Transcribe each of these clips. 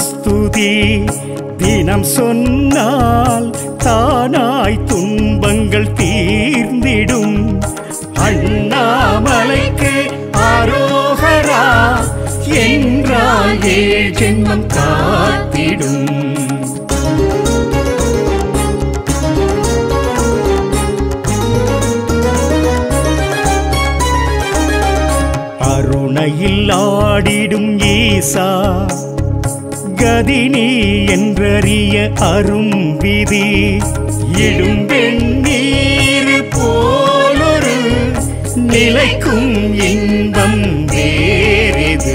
சிவஸ்துதி தினம் சொன்னால் தானாய் துன்பங்கள் தீர்ந்திடும் அண்ணாமலைக்கு ஆரோகரா என்றால் ஏழ் ஜென்மம் காத்திடும் அருணையில் ஆடிடும் ஈசா கதினி என்றறிய அரும் விதி இடும் வெண்ணீர் போலொரு நிலைக்கும் இன்பம் வேறிது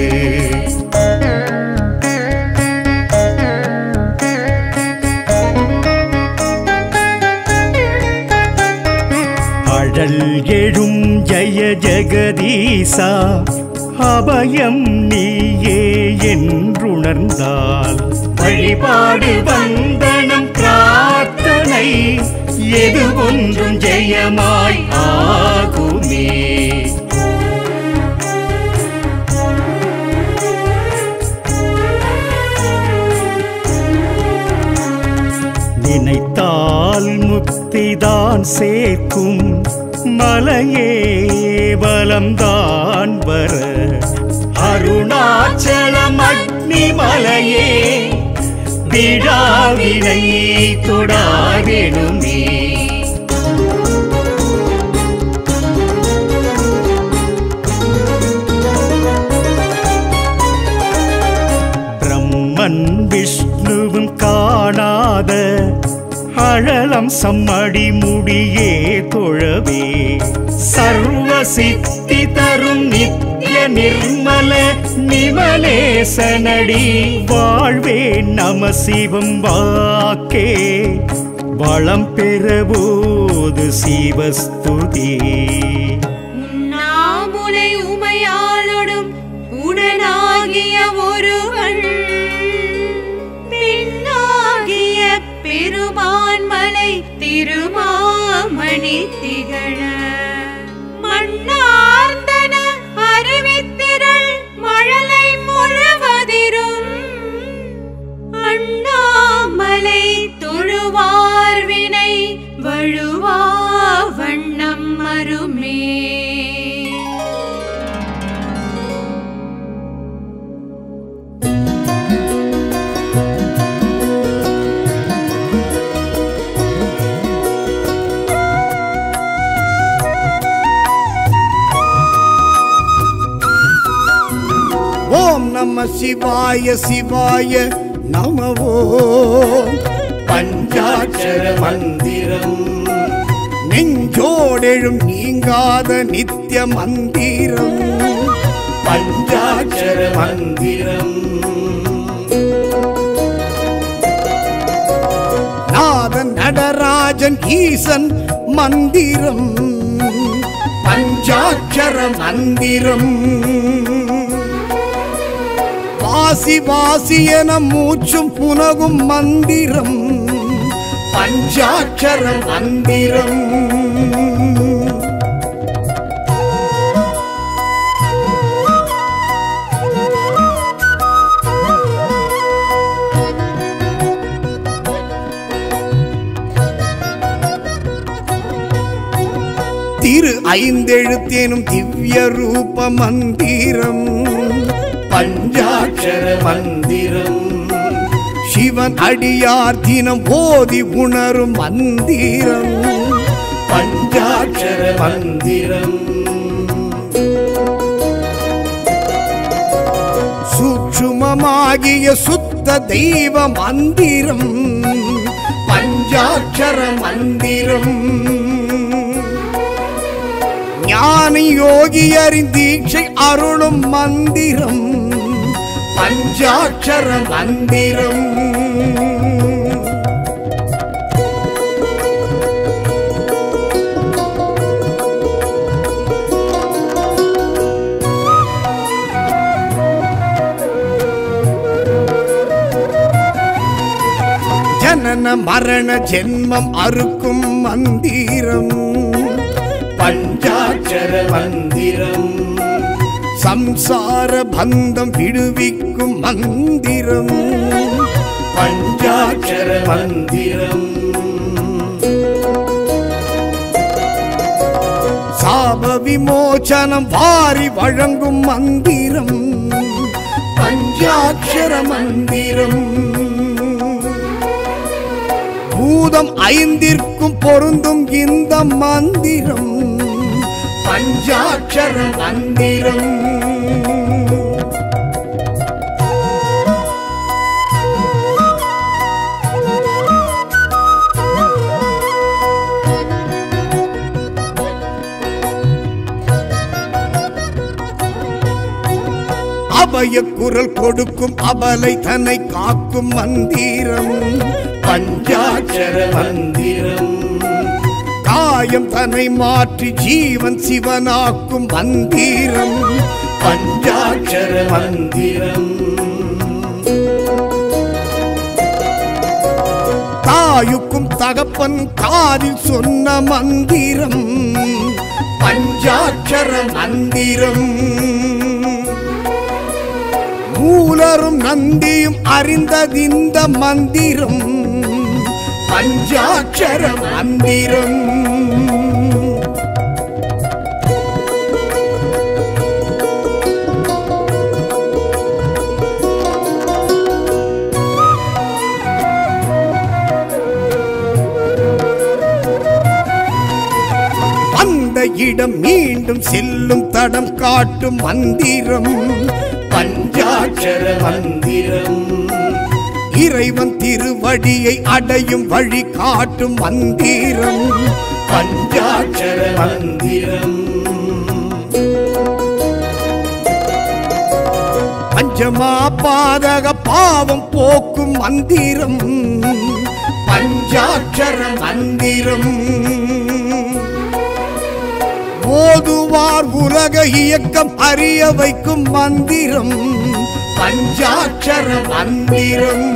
அழல் எழும் ஜெய ஜெகதீசா அபயம் நீயே என்றுணர்ந்தால் வழிபாடு வந்தனம் பிரார்த்தனை எது ஒன்றும் ஜெயமாய் ஆகுமே நினைத்தால் முக்திதான் சேர்க்கும் மலையே பலம்தான் வர அருணாச்சலம் அக்னி மலையே விழாவினை தொடாதெனுமே பிரம்மன் விஷ்ணுவும் காணாத அழலம் சம்மடி முடியே தொழவே சர்வ சித்தி தரும் நித்ய நிர்மல நிமலேசனடி வாழ்வே நம சிவம் வாக்கே வளம் பெறபோது சிவஸ்துதி உண்ணாமுலை உமையாளொடும் உடனாகிய ஒருவன் பின்னாகிய பெருமான்மலை திருமாமணி திகழ மண்ணார்ந்தன அறிவித்திரள் மழலை முழுவதிரும் அண்ணாமலை தொழுவார் வினை வழுவா வண்ணம் மருமே ஓம் நம சிவாய சிவாய நம ஓம் பஞ்சாட்சர மந்திரம் நெஞ்சோடெழும் நீங்காத நித்திய மந்திரம் பஞ்சாட்சர மந்திரம் நாதன் நடராஜன் ஈசன் மந்திரம் பஞ்சாட்சர மந்திரம் வாசி வாசி என மூச்சும் புனகும் மந்திரம் பஞ்சாட்சர மந்திரம் திரு ஐந்தெழுத்தேனும் திவ்ய ரூப மந்திரம் பஞ்சாட்சர மந்திரம் சிவன் அடியார் தினம் போதி உணரும் மந்திரம் பஞ்சாட்சர மந்திரம் சூட்சுமமாகிய சுத்த தெய்வ மந்திரம் பஞ்சாட்சர மந்திரம் ஞான யோகியரின் தீட்சை அருளும் மந்திரம் பஞ்சாட்சர மந்திரம் ஜனன மரண ஜென்மம் அறுக்கும் மந்திரம் பஞ்சாட்சர மந்திரம் சம்சார பந்தம் விடுவிக்கும் மந்திரம் பஞ்சாட்சர மந்திரம் சாப விமோசனம் வாரி வழங்கும் மந்திரம் பஞ்சாட்சர மந்திரம் பூதம் ஐந்திற்கும் பொருந்தும் இந்த மந்திரம் பஞ்சாட்சர மந்திரம் அபய குரல் கொடுக்கும் அபலை தன்னை காக்கும் மந்திரம் பஞ்சாட்சர மந்திரம் காயம் தன்னை மாற்றி ஜீவன் சிவனாக்கும் மந்திரம் பஞ்சாட்சர மந்திரம் தாயுக்கும் தகப்பன் காதில் சொன்ன மந்திரம் பஞ்சாட்சர மந்திரம் மூலரும் நந்தியும் அறிந்ததிந்த மந்திரம் பஞ்சாட்சர மந்திரம் அந்த இடம் மீண்டும் செல்லும் தடம் காட்டும் மந்திரம் பஞ்சாட்சர மந்திரம் இறைவன் திருவடியை அடையும் வழி காட்டும் மந்திரம் பஞ்சாட்சர மந்திரம் பஞ்சமா பாதக பாவம் போக்கும் மந்திரம் பஞ்சாட்சர மந்திரம் ஓதுவார் உலக இயக்கம் அறிய வைக்கும் மந்திரம் பஞ்சாட்சர மந்திரம்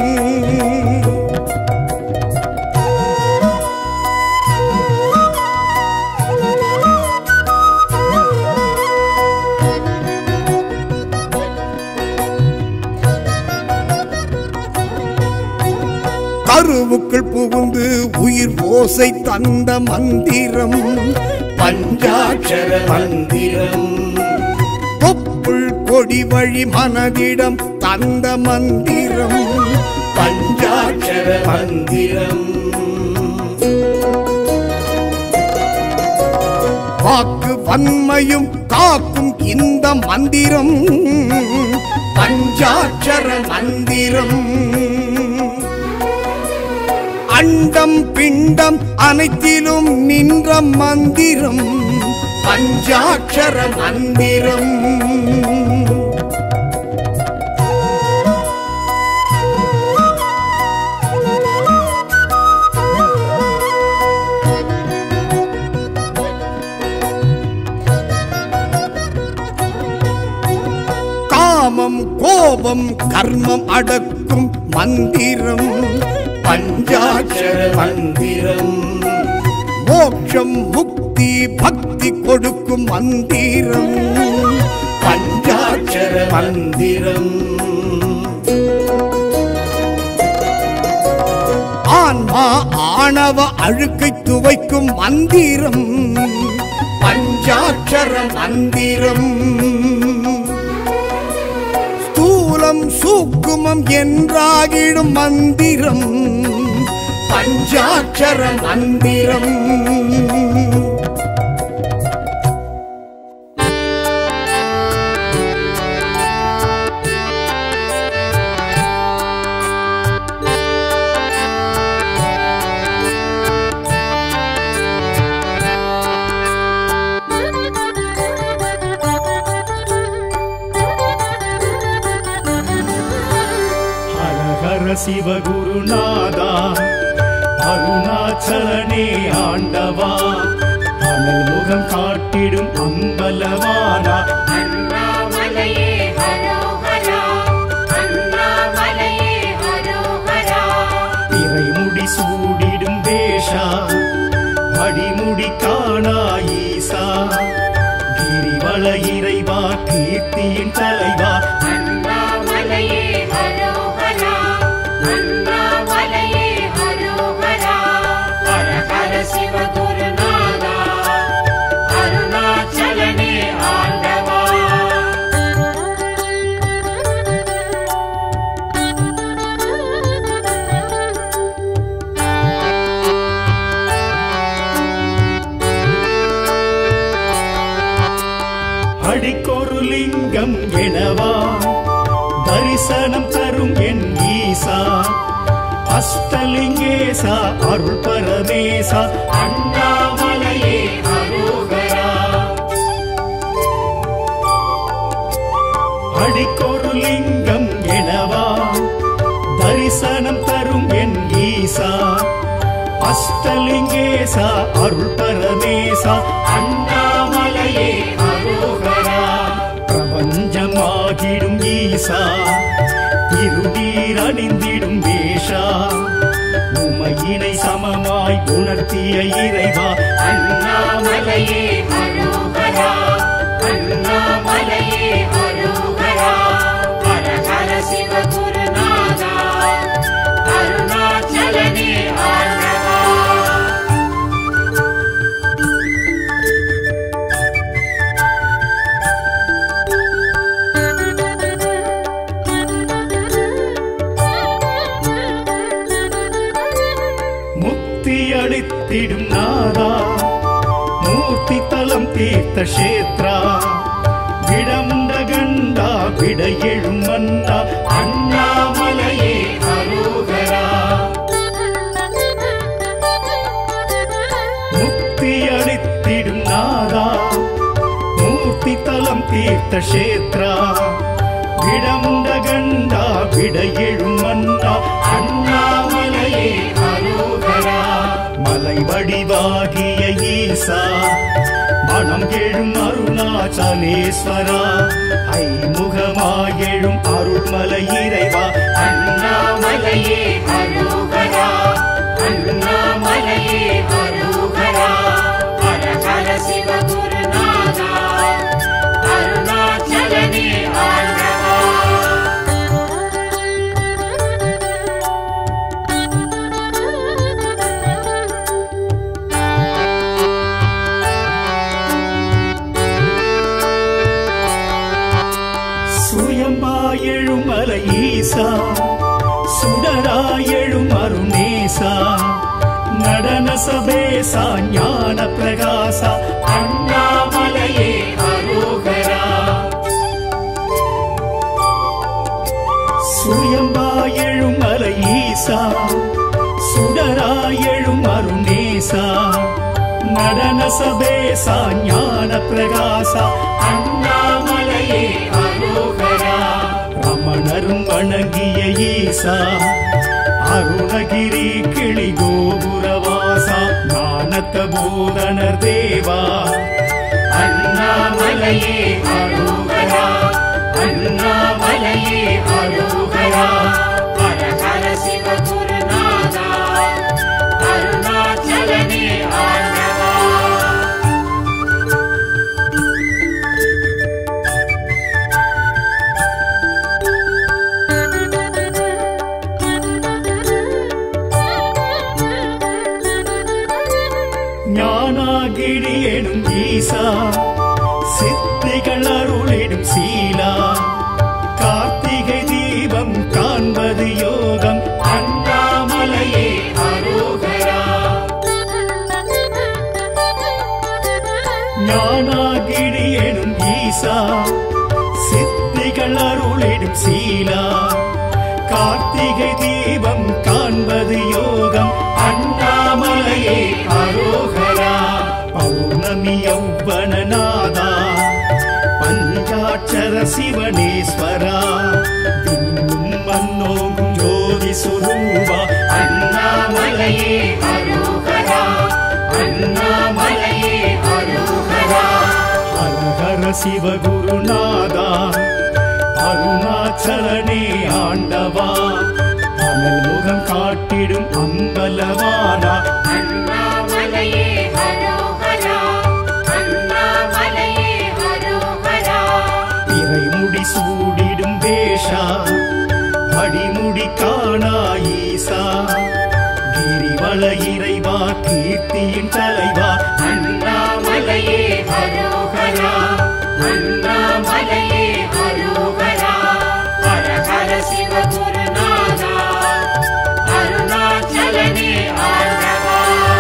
கருவுக்குள் புகுந்து உயிர் ஓசை தந்த மந்திரம் பஞ்சாட்சர மந்திரம் தொப்புள் கொடி வழி மனதிடம் தந்த மந்திரம் பஞ்சாட்சர மந்திரம் வாக்கு வன்மையும் காக்கும் இந்த மந்திரம் பஞ்சாட்சர மந்திரம் அண்டம் பிண்டம் அனைத்திலும் நின்ற மந்திரம் பஞ்சாட்சர மந்திரம் காமம் கோபம் கர்மம் அடக்கும் மந்திரம் பஞ்சாட்சர மந்திரம் மோட்சம் முக்தி பக்தி கொடுக்கும் மந்திரம் பஞ்சாட்சர மந்திரம் ஆன்மா ஆணவ அழுக்கை துவைக்கும் மந்திரம் பஞ்சாட்சர மந்திரம் ஸ்தூலம் சூக்குமம் என்றாகிடும் மந்திரம் பஞ்சாட்சர மந்திரம் ஹரஹர சிவகுருநாதா அருணாச்சலனே ஆண்டவா அனல் முகம் காட்டிடும் அம்பலவானா அண்ணாமலையே ஹரோஹரா அண்ணாமலையே ஹரோஹரா இறைமுடி சூடிடும் தேஷா அடிமுடி காணா ஈசா கிரிவல இறைவா கீழ கீர்த்தியின் தலைவா அண்ணாமலையே ஹரோஹரா அண்ணாமலையே ஹரோஹரா ஹர ஹர சிவ குருநாதா அருணாச்சலனே ஆண்டவா அடிக்கொரு லிங்கம் எனவா தரிசனம் தரும் என் ஈசா அஷ்டலிங்கேசா அருள் பரமேசா அண்ணாமலையே ஹரோஹரா அடிக்கொரு லிங்கம் எனவா தரிசனம் தரும் என் ஈசா அஷ்டலிங்கேசா அருள் பரமேசா அண்ணாமலையே ஹரோஹரா பிரபஞ்சமாகிடும் ஈசா இருடீர் அணிந்திடும் வேஷா உமையினை சமமாய் உணர்த்திய இறைவா அண்ணாமலையே ஹரோஹரா அண்ணாமலையே ஹரோஹரா ஹர ஹர சிவ குருநாதா அருணாச்சலனே ஆண்டவா முக்தி அளித்திடும் நாதா மூர்த்தி தலம் தீர்த்த கஷேத்ரா விடமுண்ட கண்டா விட எழும் மன்னா அண்ணாமலையே ஹரோஹரா முக்தி அளித்திடும் நாதா மூர்த்தி தலம் தீர்த்த கஷேத்ரா விடமுண்ட கண்டா விட எழும் மன்னா அண்ணாமலையே ஹரோஹரா மலை வடிவாகிய ஈசா மனம் எழும் அருணாச்சலேஸ்வரா ஐமுகமாயெழும் அருள்மலை இறைவா அண்ணாமலையே ஹரோஹரா அண்ணாமலையே ஹரோஹரா ஹர ஹர சிவ குருநாதா அருணாச்சலனே ஆண்டவா சுயம்பாயெழும் மலை ஈசா சுடராயெழும் அருணேசா நடன சபேசா ஞான பிரகாசா அண்ணாமலையே ஹரோஹரா சுயம்பாயெழும் மலை ஈசா சுடராயெழும் அருணேசா நடன சபேசா ஞான பிரகாசா அண்ணாமலையே ஹரோஹரா ரமணரும் வணங்கிய ஈசா அருணகிரி கிளி கோபுரவாசா ஞானத்த பூதனர் தேவா அண்ணாமலையே ஹரோஹரா அண்ணாமலையே ஹரோஹரா ஹர ஹர சிவ குருநாதா அருணாச்சலனே ஆண்டவா ஞானாகிரி எனும் ஈசா சித்திகள் அருளிடும் சீலா கார்த்திகை தீபம் காண்பது யோகம் அண்ணாமலையே ஹரோஹரா ஞானாகிரி எனும் ஈசா சித்திகள் அருளிடும் சீலா கார்த்திகை தீபம் காண்பது யோகம் அண்ணாமலையே ஹரோஹரா பௌர்ணமி யௌவனநாதா பஞ்சாட்சர சிவனேஸ்வரா விண்ணும் மன்னோங்கும் ஜோதி சுரூபா அண்ணாமலையே ஹரோஹரா அண்ணாமலையே ஹரோஹரா ஹர ஹர சிவகுருநாதா அருணாச்சலனே ஆண்டவா அனல் முகம் காட்டிடும் அம்பலவானா அண்ணாமலையே ஹரோஹரா அண்ணாமலையே ஹரோஹரா இறை தேவனாயீசா கிரிவல இறைவா கீர்த்தியின் தலைவா அண்ணாமலையே அரோகரா அண்ணாமலையே அரோகரா ஹர ஹர சிவகுருநாதா அருணாச்சலனே ஆண்டவா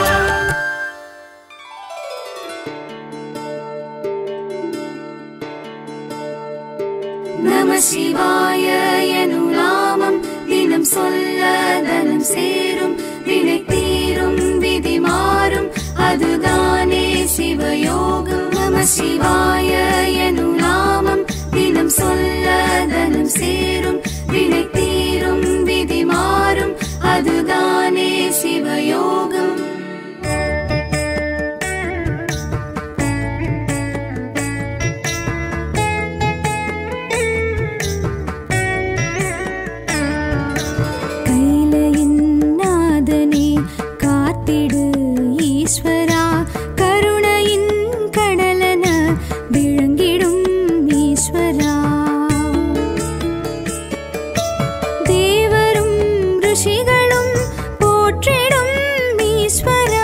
நம சிவாய எனும் நாமம் தினம் சொல்ல தனம் சேரும் வினை தீரும் விதி மாறும் அதுதானே சிவயோகம் நம சிவாய எனும் நாமம் தினம் சொல்ல தனம் சேரும் வினை தீரும் விதி மாறும் அதுதானே சிவயோகம் கைலையின் நாதனே காத்திடு ஈஸ்வரா கருணையின் கடலன விளங்கிடும் ஈஸ்வரா தேவரும் ரிஷிகளும் போற்றிடும் ஈஸ்வரா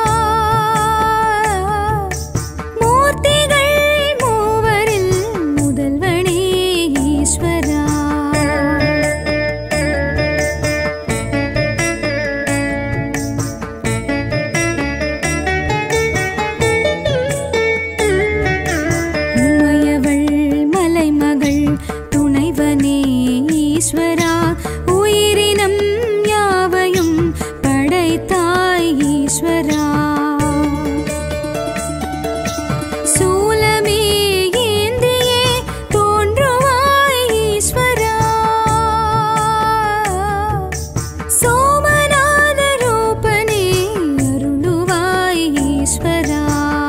மூர்த்திகள் மூவரில் முதல்வனே ஈஸ்வரா உமையவள் மலைமகள் துணைவனே ஈஸ்வரா உயிரினம் யாவையும் படைத்தாய் ஈஸ்வரா சூலமே ஏந்தியே தோன்றுவாய் ஈஸ்வரா சோமநாத ரூபனே அருளுவாய் ஈஸ்வரா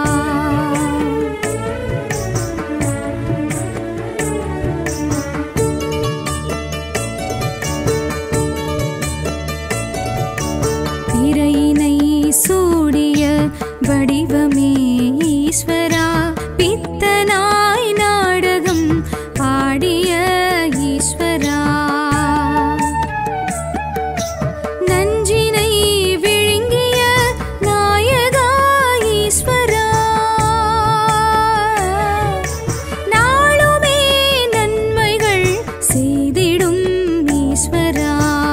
பிறையினை சூடிய வடிவமே ஈஸ்வரா பித்தனாய் நாடகம் ஆடிய ஈஸ்வரா நஞ்சினை விழுங்கிய நாயகா ஈஸ்வரா நாளுமே நன்மைகள் செய்திடும் ஈஸ்வரா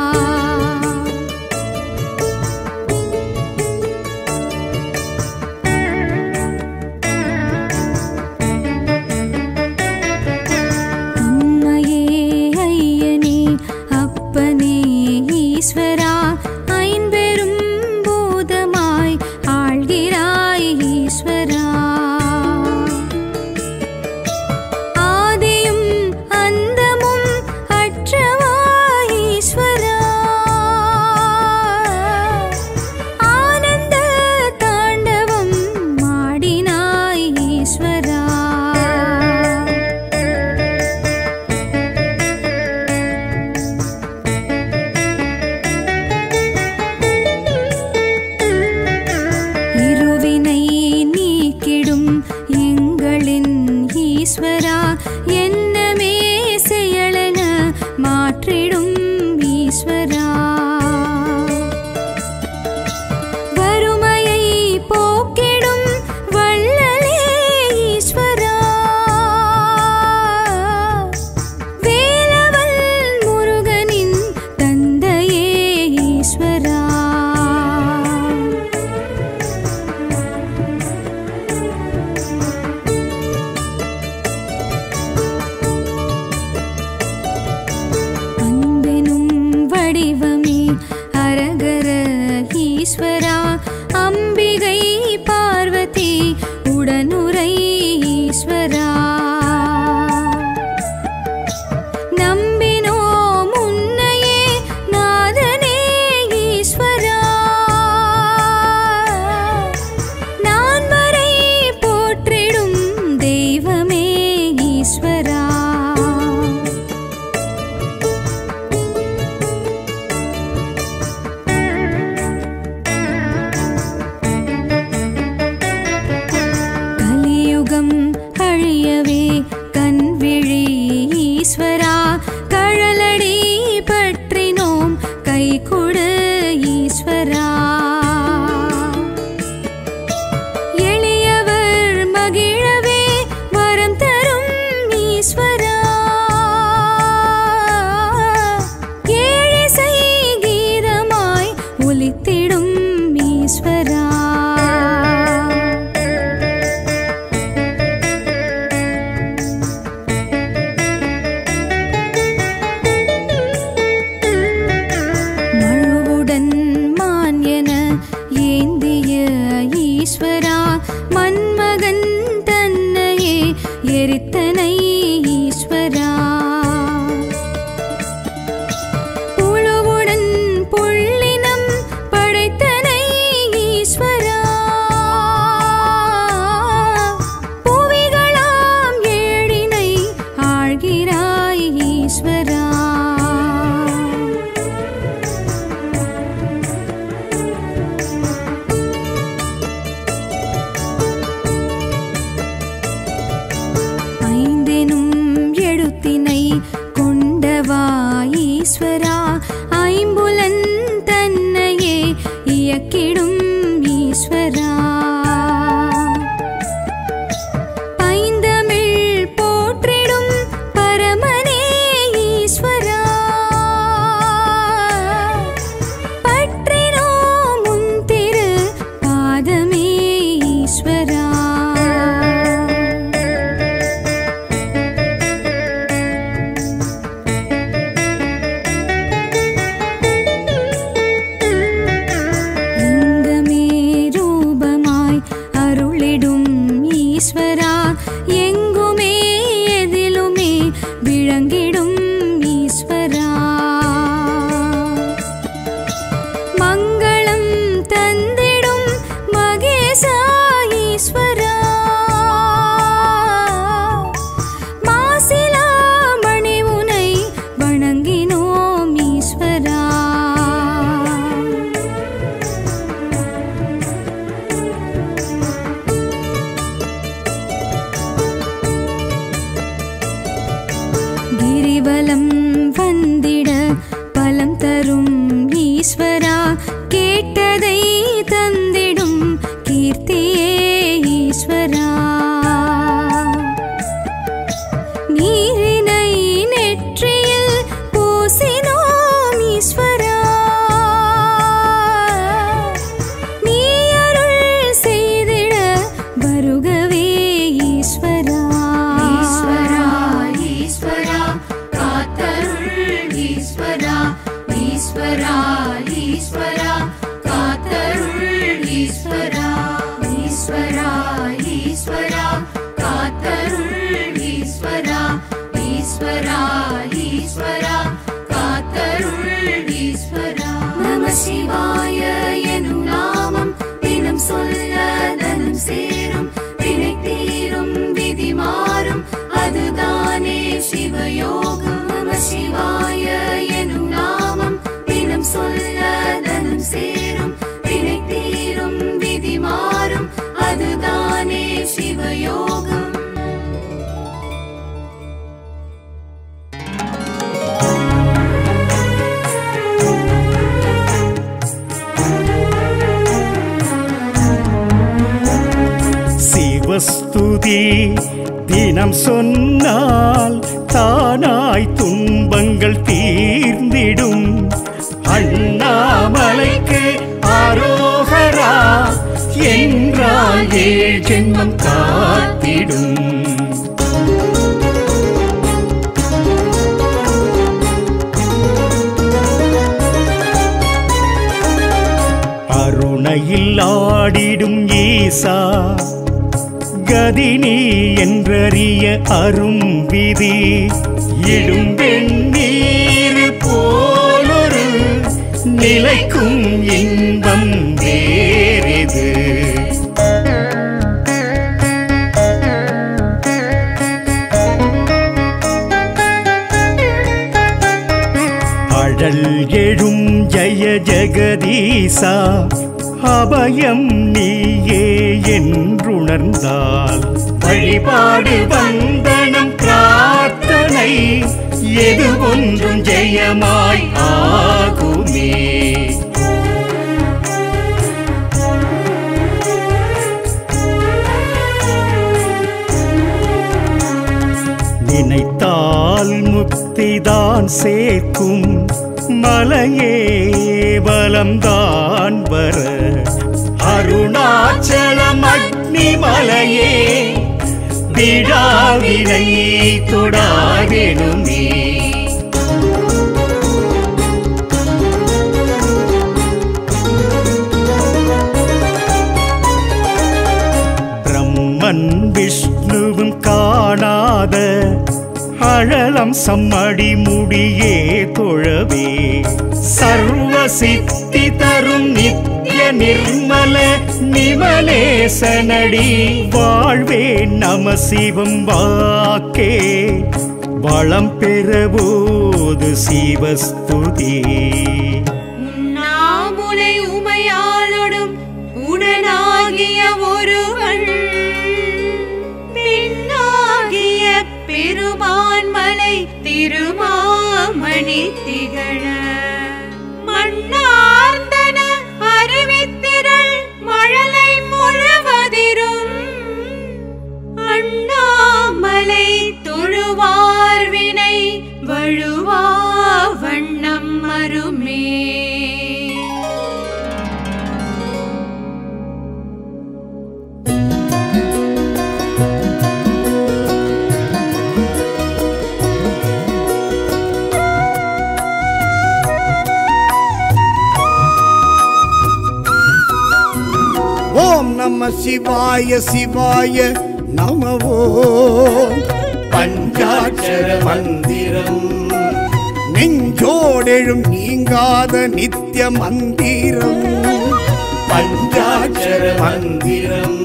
அம்மையே ஐயனே அப்பனே ஈஸ்வரா ஐம்பெரும் பூதமாய் ஆள்கிறாய் ஈஸ்வரா ஆதியும் அந்தமும் அற்றவாய் ஈஸ்வரா ஆனந்த தாண்டவம் மாடினாய் ஈஸ்வரா இருவினை நீக்கிடும் எங்களின் ஈஸ்வரா என்னமே செயலென மாற்றிடும் ஈஸ்வரா வறுமையை போக்கிடும் வள்ளலே ஈஸ்வரா வேலவல் முருகனின் தந்தையே ஈஸ்வரா அன்பெனும் வடிவமே அரகர ஈஸ்வரா அம்பிகை பார்வதி உடனுரை ஈஸ்வரா நம்பினோ முன்னையே நாதனே ஈஸ்வரா நான் வரை போற்றிடும் தெய்வமே ஈஸ்வரா கொடு ஈஸ்வரா எளியவர் மகிழவே வரம் தரும் ஈஸ்வரா ஏழிசை கீதமாய் ஒலித்திடும் ஈஸ்வரா மழுவுடன் மான் என ஏந்திய ஈஸ்வரா மன்மகன் தன்னையே எரித்தனை ஈஸ்வரா புழுவுடன் புள்ளினம் படைத்தனை ஈஸ்வரா புவிகளாம் ஏழினை ஆழ்கிறாய் ஈஸ்வரா ஐந்தெனும் எழுத்தினை கொண்டவா ஈஸ்வரா ஐம்புலன் தன்னையே இயக்கிடும் ஈஸ்வரா பைந்தமிழ் போற்றிடும் பரமனே ஈஸ்வரா பற்றினோம் உன் திரு பாதமே ஈஸ்வரா லிங்கமே ரூபமாய் அருளிடும் ஈஸ்வரா எங்குமே எதிலுமே விளங்கிடும் ஈஸ்வரா மங்களம் தந்திடும் மகேசா ஈஸ்வரா மாசிலா மணி உனை வணங்கினோம் ஈஸ்வரா கிரிவலம் வந்திட பலம் தரும் ஈஸ்வரா கேட்டதை தந்திடும் கீர்த்தியே ஈஸ்வரா நீரினை நெற்றியில் பூசினோம் ஈஸ்வரா நீ அருள் செய்திட வருகவே ஈஸ்வரா ஈஸ்வரா ஈஸ்வரா காத்தருள் ஈஸ்வரா ஈஸ்வரா ஈஸ்வரா காத்தருள் ஈஸ்வரா ஈஸ்வரா ஈஸ்வரா காத்தருள் ஈஸ்வரா ஈஸ்வரா ஈஸ்வரா காத்தருள் ஈஸ்வரா நம சிவாய எனும் நாமம் தினம் சொல்ல தனம் சேரும் வினை தீரும் விதி மாறும் அதுதானே சிவயோகம் நம சிவாய எனும் நாமம் தினம் சொல்ல தனம் சேரும் வினை தீரும் விதி மாறும் அதுதானே சிவயோகம் சிவஸ்துதி தினம் சொன்னால் தானாய் துன்பங்கள் தீர்ந்திடும் அண்ணாமலைக்கு ஆரோகரா என்றால் ஏழ் ஜென்மம் காத்திடும் அருணையில் ஆடிடும் ஈசா கதினி என்றறிய அரும் விதி இடும் வெண்ணீர் போலொரு நிலைக்கும் இன்பம் வேறெது அழல் எழும் ஜெய ஜெகதீசா அபயம் நீயே என்றுணர்ந்தால் வழிபாடு வந்தனம் பிரார்த்தனை எது ஒன்றும் ஜெயமாய் ஆகுமே ஏற்கும் மலையே பலம்தான் வர அருணாச்சலம் அக்னி மலையே விழாவினை தொடாகெனுமே பிரம்மன் விஷ்ணுவும் காணாத அழலம் சம்மடி முடியே தொழவே சர்வ சித்தி தரும் நித்ய நிர்மல நிமலேசனடி வாழ்வே நம சிவம் வாக்கே வளம் பெறபோது சிவஸ்துதி உண்ணாமுலை உமையாளொடும் உடனாகிய ஒருவன் பெண்ணாகிய பெருமான்மலை திருமாமணி திகழ மண்ணார்ந்தன அறிவித்திரள் மழலை முழுவதிரும் அண்ணாமலை தொழுவார்வினை வழுவா வண்ணம் மருமே ஓம் நம சிவாய சிவாய நமவோ பஞ்சாட்சர மந்திரம் நெஞ்சோடெழும் நீங்காத நித்திய மந்திரம் பஞ்சாட்சர மந்திரம்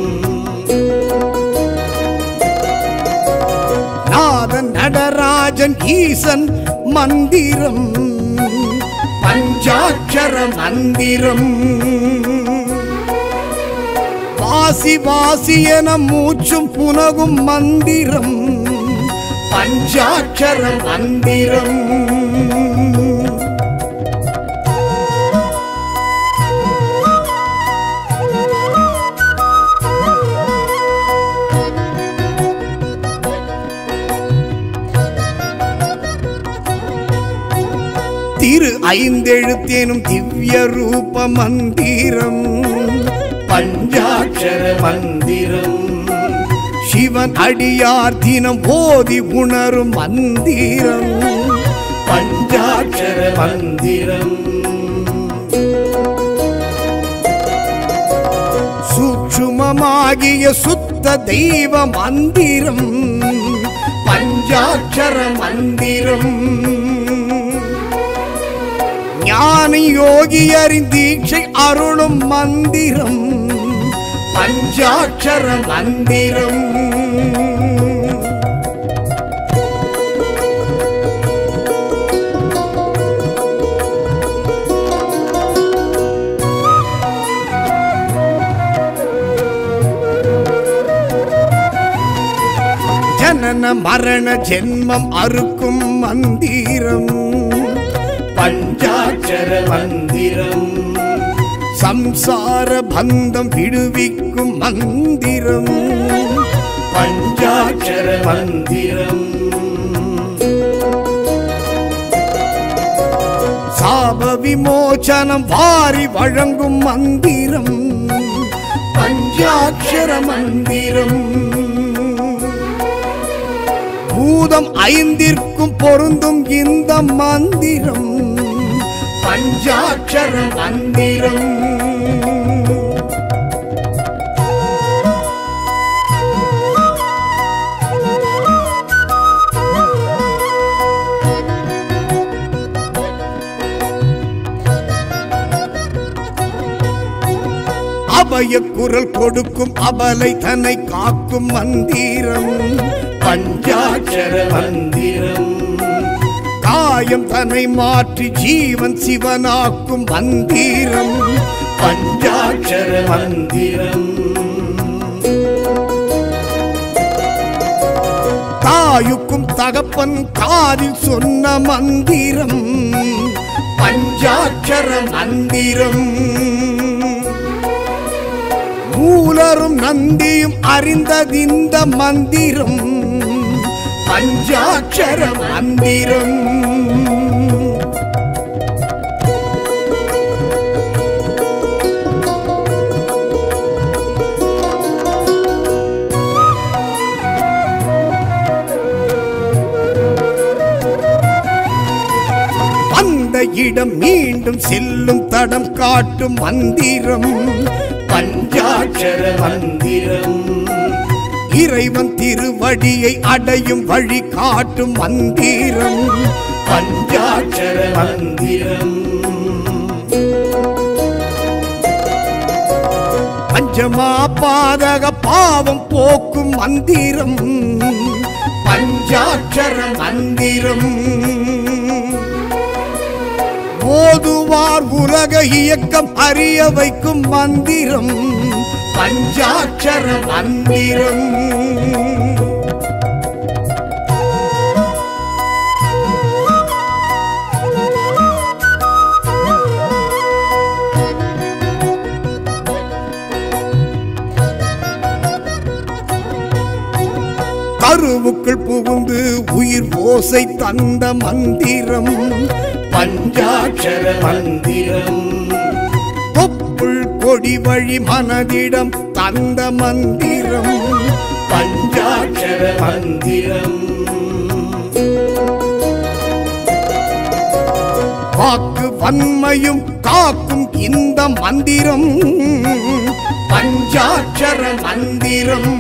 நாதன் நடராஜன் ஈசன் மந்திரம் பஞ்சாட்சர மந்திரம் வாசி வாசி என மூச்சும் புனகும் மந்திரம் பஞ்சாட்சர மந்திரம் திரு ஐந்தெழுத்தேனும் திவ்ய ரூப மந்திரம் பஞ்சாட்சர மந்திரம் சிவன் அடியார் தினம் போதி உணரும் மந்திரம் பஞ்சாட்சர மந்திரம் சூட்சுமமாகிய சுத்த தெய்வ மந்திரம் பஞ்சாட்சர மந்திரம் ஞானி யோகியரின் தீட்சை அருளும் மந்திரம் பஞ்சாட்சர மந்திரம் ஜனன மரண ஜென்மம் அறுக்கும் மந்திரம் பஞ்சாட்சர மந்திரம் சம்சார பந்தம் விடுவிக்கும் மந்திரம் பஞ்சாட்சர மந்திரம் சாப விமோசனம் வாரி வழங்கும் மந்திரம் பஞ்சாட்சர மந்திரம் பூதம் ஐந்திற்கும் பொருந்தும் இந்த மந்திரம் பஞ்சாட்சர மந்திரம் அபய குரல் கொடுக்கும் அபலை தன்னை காக்கும் மந்திரம் பஞ்சாட்சர மந்திரம் காயம் தன்னை மாற்றி ஜீவன் சிவனாக்கும் மந்திரம் பஞ்சாட்சர மந்திரம் தாயுக்கும் தகப்பன் காதில் சொன்ன மந்திரம் பஞ்சாட்சர மந்திரம் மூலரும் நந்தியும் அறிந்ததிந்த மந்திரம் பஞ்சாட்சர மந்திரம் அவனிடம் மீண்டும் செல்லும் தடம் காட்டும் மந்திரம் பஞ்சாட்சர மந்திரம் இறைவன் திருவடியை அடையும் வழி காட்டும் மந்திரம் பஞ்சாட்சர மந்திரம் பஞ்சமா பாதக பாவம் போக்கும் மந்திரம் பஞ்சாட்சர மந்திரம் ஓதுவார் உலக இயக்கம் அறிய வைக்கும் மந்திரம் பஞ்சாட்சர மந்திரம் கருவுக்குள் புகுந்து உயிர் ஓசை தந்த மந்திரம் பஞ்சாட்சர மந்திரம் தொப்புள் கொடி வழி மனதிடம் தந்த மந்திரம் பஞ்சாட்சர மந்திரம் வாக்கு வன்மையும் காக்கும் இந்த மந்திரம் பஞ்சாட்சர மந்திரம்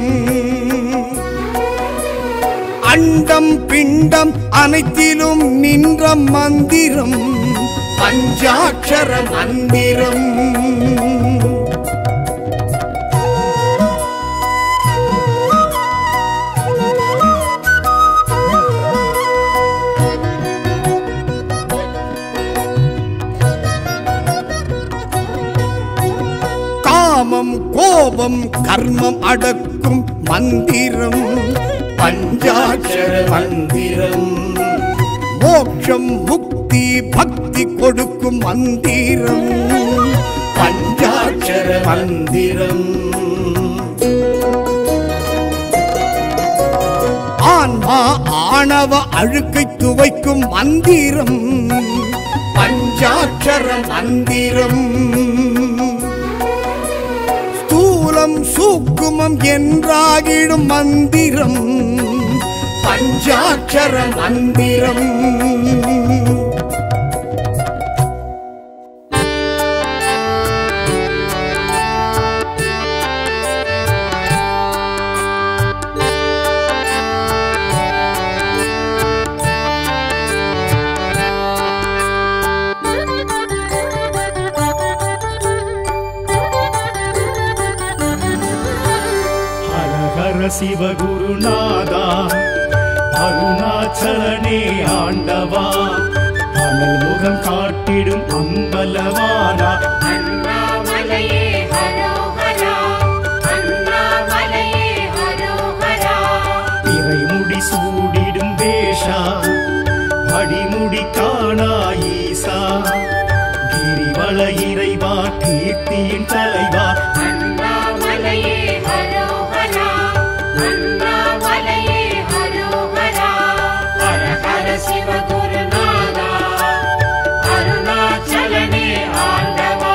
அண்டம் பிண்டம் அனைத்திலும் நின்ற மந்திரம் பஞ்சாட்சர மந்திரம் காமம் கோபம் கர்மம் அடக்கும் மந்திரம் பஞ்சாட்சர மந்திரம் மோட்சம் முக்தி பக்தி கொடுக்கும் மந்திரம் பஞ்சாட்சர மந்திரம் ஆன்மா ஆணவ அழுக்கை துவைக்கும் மந்திரம் பஞ்சாட்சர மந்திரம் ஸ்தூலம் சூக்குமம் என்றாகிடும் மந்திரம் பஞ்சாட்சர மந்திரம் ஹர ஹர சிவகுருநாதா அருணாச்சலனே ஆண்டவா அனல் முகம் காட்டிடும் அம்பலவானா அண்ணாமலையே ஹரோஹரா அண்ணாமலையே ஹரோஹரா இறைமுடி சூடிடும் வேஷா அடிமுடி காணா ஈசா கிரிவல இறைவா கீர்த்தியின் தலைவா அண்ணாமலையே ஹரோஹரா அண்ணாமலையே ஹரோஹரா ஹர ஹர சிவகுருநாதா அருணாச்சலனே ஆண்டவா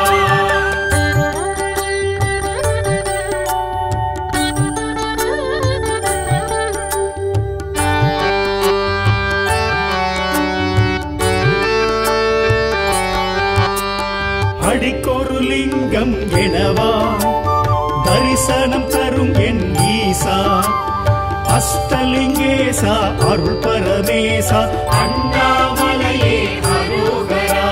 அடிக்கொரு லிங்கம் எனவா தரிசனம் தரும் என் ஈசா அஷ்டலிங்கேசா அருள் பரமேசா அண்ணாமலையே அரோகரா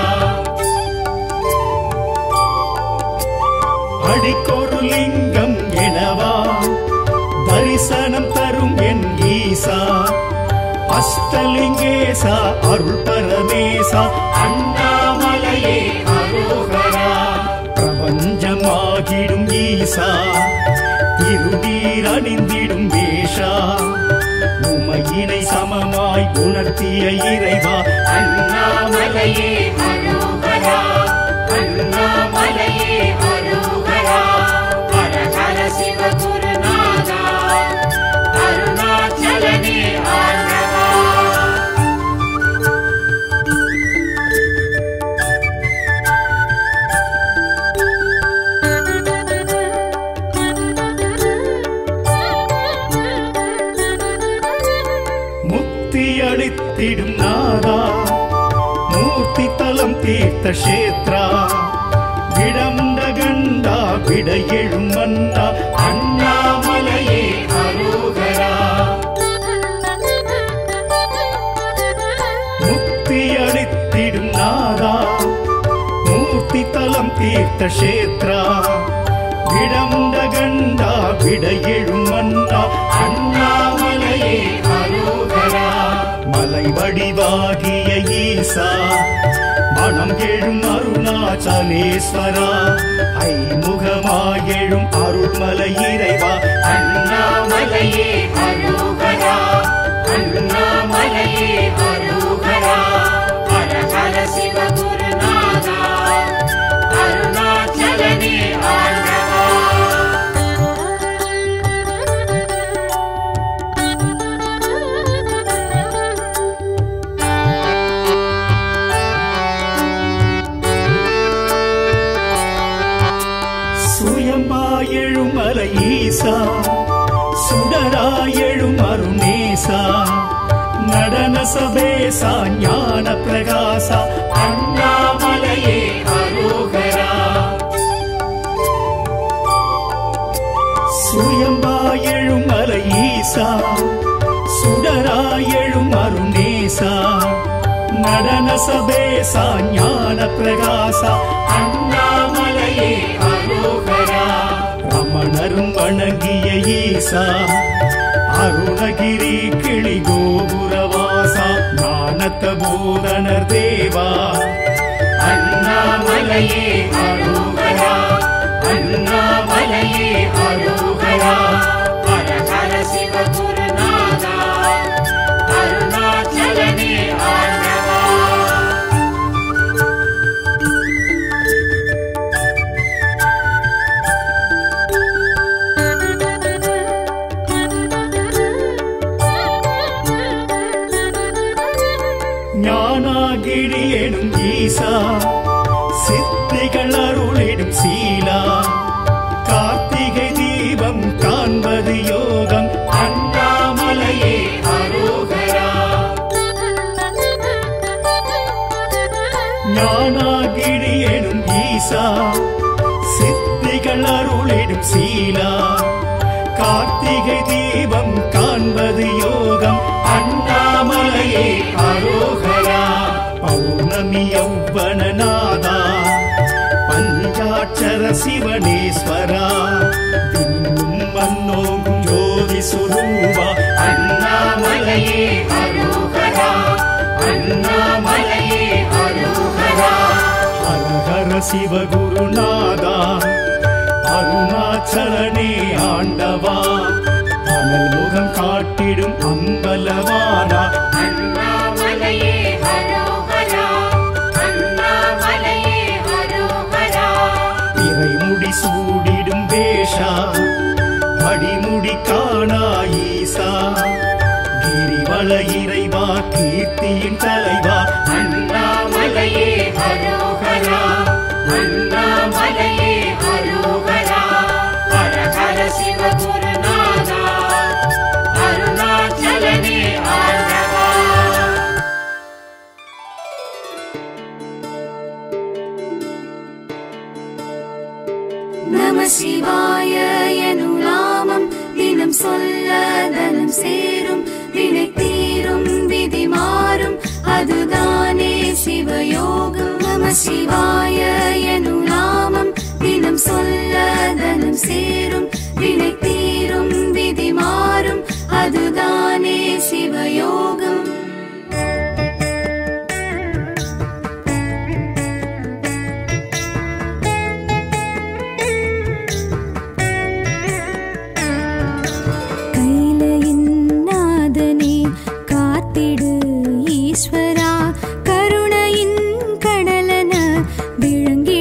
அடிக்கொரு லிங்கம் எனவா தரிசனம் தரும் என் ஈசா அஷ்டலிங்கேசா அருள் பரமேசா அண்ணாமலையே அரோகரா பிரபஞ்சமாகிடும் ஈசா திருநீர் அணிந்திடும் வேஷா உமையினை சமமாய் உணர்த்திய இறைவா அண்ணாமலையே ஹரோஹரா அண்ணாமலையே ஹரோஹரா ஹர ஹர சிவகுருநாதா அருணாச்சலனே ஆண்டவா முக்தி அளித்திடும் நாதா மூர்த்தி தலம் ಕ್ಷೇತ್ರ விடமுண்ட கண்டா விட எழும் மன்னா அண்ணாமலையே அருகரா முக்தி அளித்திடும் நாதா மூர்த்தி தலம் தீர்த்த கஷேத்ரா விடமுண்ட கண்டா விட எழும் மன்னா அண்ணாமலையே அருகரா மலை வடிவாகிய ஈசா மனம் எழும் அருணாச்சலேஸ்வரா ஐமுகமாயெழும் அருள்மலை இறைவா அண்ணாமலையே அருகரா அண்ணாமலையே அருகரா ஹரஹர சிவகுருநாதா அருணாச்சலனே ஆண்டவா சுயம்பாயெழும் மலை ஈசா சுடராயெழும் அருணேசா நடன சபேசா ஞான பிரகாசா அண்ணாமலையே அருகரா சுயம்பாயெழும் மலை ஈசா சுடராயெழும் அருணேசா நடன சபேசா ஞான பிரகாசா அண்ணாமலையே அருகரா ரமணரும் வணங்கிய ஈசா அருணகிரி கிளி கோபுரவாசா ஞானத்த பூதனர் தேவா அண்ணாமலையே அருகரா அண்ணாமலையே அருகரா ஹரஹர சிவகுருநாதா அருணாச்சலனே ஆண்டவா ஞானாகிரி எனும் ஈசா சித்திகள் அருளிடும் சீலா கார்த்திகை தீபம் காண்பது யோகம் அண்ணாமலையே அருகரா ஞானாகிரி எனும் ஈசா சித்திகள் அருளிடும் சீலா கார்த்திகை தீபம் காண்பது யோகம் அண்ணாமலையே அருகரா பௌர்ணமி யௌவனநாதா பஞ்சாட்சர சிவனேஸ்வரா விண்ணும் மன்னோங்கும் ஜோதி சுரூபா அண்ணாமலையே அருகரா அண்ணாமலையே அருகரா ஹரஹர சிவகுருநாதா அருணாச்சலனே ஆண்டவா அனல் முகம் காட்டிடும் அம்பலவானா அண்ணாமலையே அரோகரா அண்ணாமலையே அரோகரா இறைமுடி சூடிடும் வேஷா அடிமுடி காணா ஈசா கிரிவல இறைவா கீர்த்தியின் தலைவா அண்ணாமலையே அரோகரா அண்ணாமலையே அரோகரா ஹரஹர சிவகுருநாதா அருணாச்சலனே ஆண்டவா நம சிவாய எனும் நாமம் தினம் சொல்ல தனம் சேரும் வினை தீரும் விதி மாறும் அதுதானே சிவயோகம் நம சிவாய எனும் நாமம் தினம் சொல்ல தனம் சேரும் வினை தீரும் விதி மாறும் அதுதானே சிவயோகம் கைலையின் நாதனே காத்திடு ஈஸ்வரா கருணையின் கடலன விளங்கி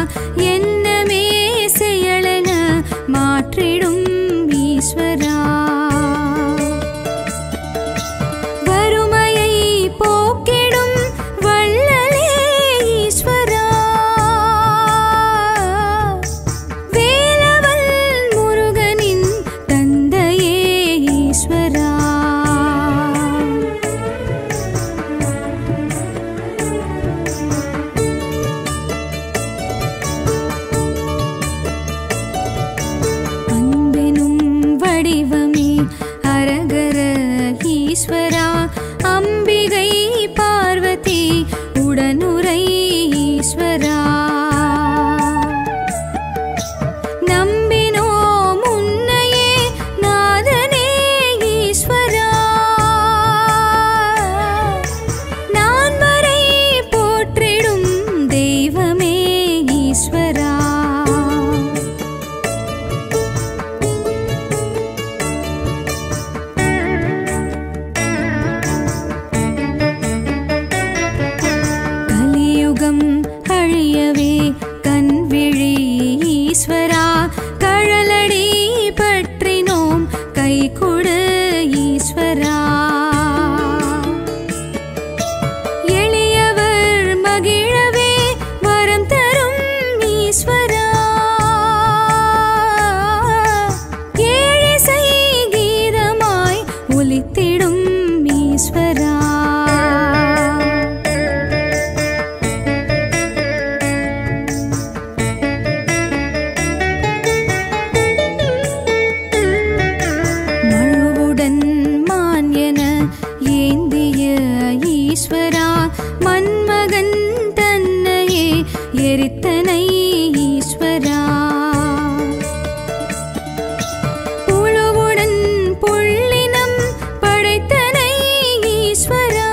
என்னமே செயலென மாற்றிடும் ஈஸ்வரா வறுமையை போக்கிடும் வள்ளலே ஈஸ்வரா வேலவல் முருகனின் தந்தையே ஈஸ்வரா அன்பெனும் வடிவமே அரகர ஈஸ்வரா அம்பிகை பார்வதி உடனுரை ஈஸ்வரா நம்பினோ முன்னையே நாதனே ஈஸ்வரா நான் வரை போற்றிடும் தெய்வமே ஈஸ்வரா கலியுகம் அழியவே கண்விழி ஈஸ்வரா கழலடி பற்றினோம் கை கொடு ஈஸ்வரா எளியவர் மகிழவே வரம் தரும் ஈஸ்வரா ஏழிசை கீதமாய் ஒலித்திடும் ஈஸ்வரா மழுவுடன் மான் என ஏந்திய ஈஸ்வரா மன்மகன் தன்னையே எரித்தனை ஈஸ்வரா புழுவுடன் புள்ளினம் படைத்தனை ஈஸ்வரா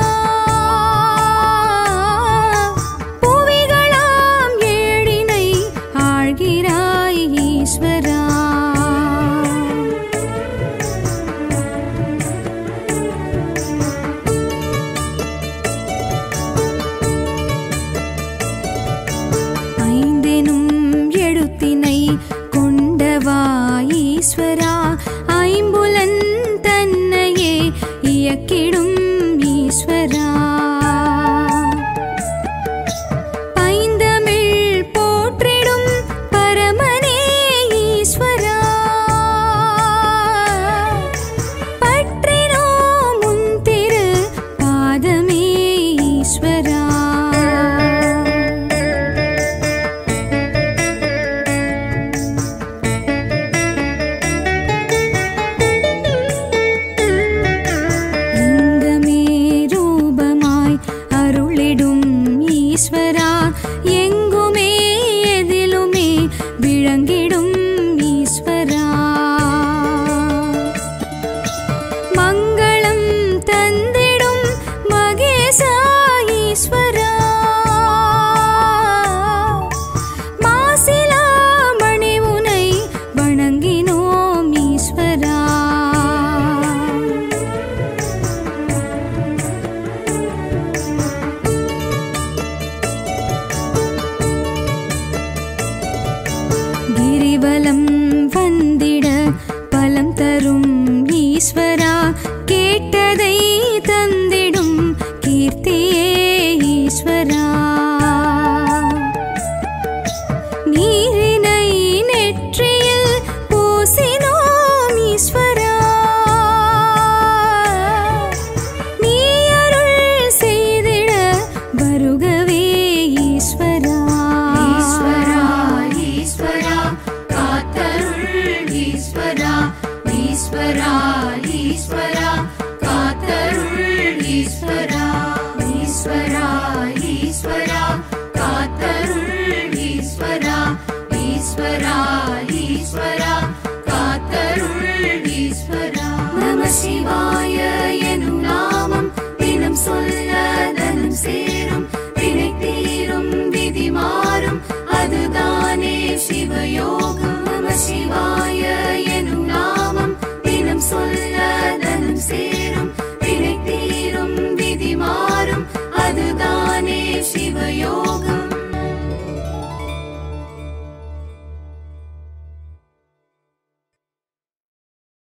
புவிகளாம் ஏழினை ஆழ்கிறாய் ஈஸ்வரா ஐந்தெனும் எழுத்தினை கொண்டவா ஈஸ்வரா ஐம்புலன் தன்னையே இயக்கிடும் ஈஸ்வரா பைந்தமிழ் போற்றிடும் பரமனே ஈஸ்வரா பற்றினோ முன் திரு பாதமே ஈஸ்வரா லிங்கமே ரூபமாய் அருளிடும் ஈஸ்வரா எங்குமே எதிலுமே விளங்கிடும் ஈஸ்வரா மங்களம் தந்திடும் மகேசா ஈஸ்வரா மாசிலா மணி உனை வணங்கினோம் ஈஸ்வரா கிரிவலம் வந்திட பலம் தரும் ஈஸ்வரா கேட்டதை தந்திடும் கீர்த்தியே ஈஸ்வரா நீர்